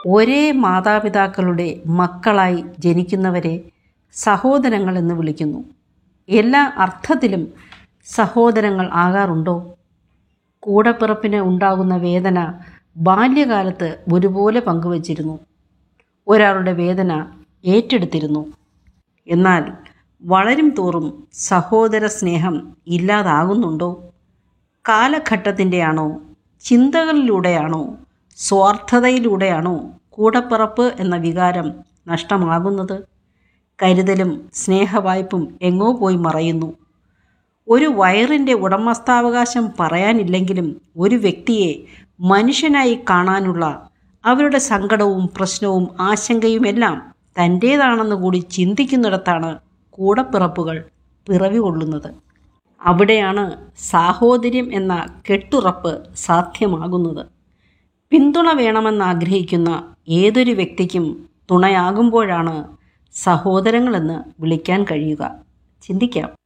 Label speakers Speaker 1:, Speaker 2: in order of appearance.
Speaker 1: ഒരേ മാതാപിതാക്കളുടെ മക്കളായി ജനിക്കുന്നവരെ സഹോദരങ്ങൾ എന്ന് വിളിക്കുന്നു എല്ലാ അർത്ഥത്തിലും സഹോദരങ്ങൾ ആകാറുണ്ടോ കൂടപ്പിറപ്പിന് ഉണ്ടാകുന്ന വേദന ബാല്യകാലത്ത് ഒരുപോലെ പങ്കുവച്ചിരുന്നു ഒരാളുടെ വേദന ഏറ്റെടുത്തിരുന്നു എന്നാൽ വളരും തോറും സഹോദര സ്നേഹം ഇല്ലാതാകുന്നുണ്ടോ കാലഘട്ടത്തിൻ്റെയാണോ ചിന്തകളിലൂടെയാണോ സ്വാർത്ഥതയിലൂടെയാണോ കൂടപ്പിറപ്പ് എന്ന വികാരം നഷ്ടമാകുന്നത് കരുതലും സ്നേഹവായ്പും എങ്ങോ പോയി മറയുന്നു ഒരു വയറിൻ്റെ ഉടമസ്ഥാവകാശം പറയാനില്ലെങ്കിലും ഒരു വ്യക്തിയെ മനുഷ്യനായി കാണാനുള്ള അവരുടെ സങ്കടവും പ്രശ്നവും ആശങ്കയുമെല്ലാം തൻ്റേതാണെന്ന് കൂടി ചിന്തിക്കുന്നിടത്താണ് കൂടപ്പിറപ്പുകൾ പിറവി കൊള്ളുന്നത് അവിടെയാണ് സാഹോദര്യം എന്ന കെട്ടുറപ്പ് സാധ്യമാകുന്നത് പിന്തുണ വേണമെന്ന് ആഗ്രഹിക്കുന്ന ഏതൊരു വ്യക്തിക്കും തുണയാകുമ്പോഴാണ് സഹോദരങ്ങളെന്ന് വിളിക്കാൻ കഴിയുക ചിന്തിക്കാം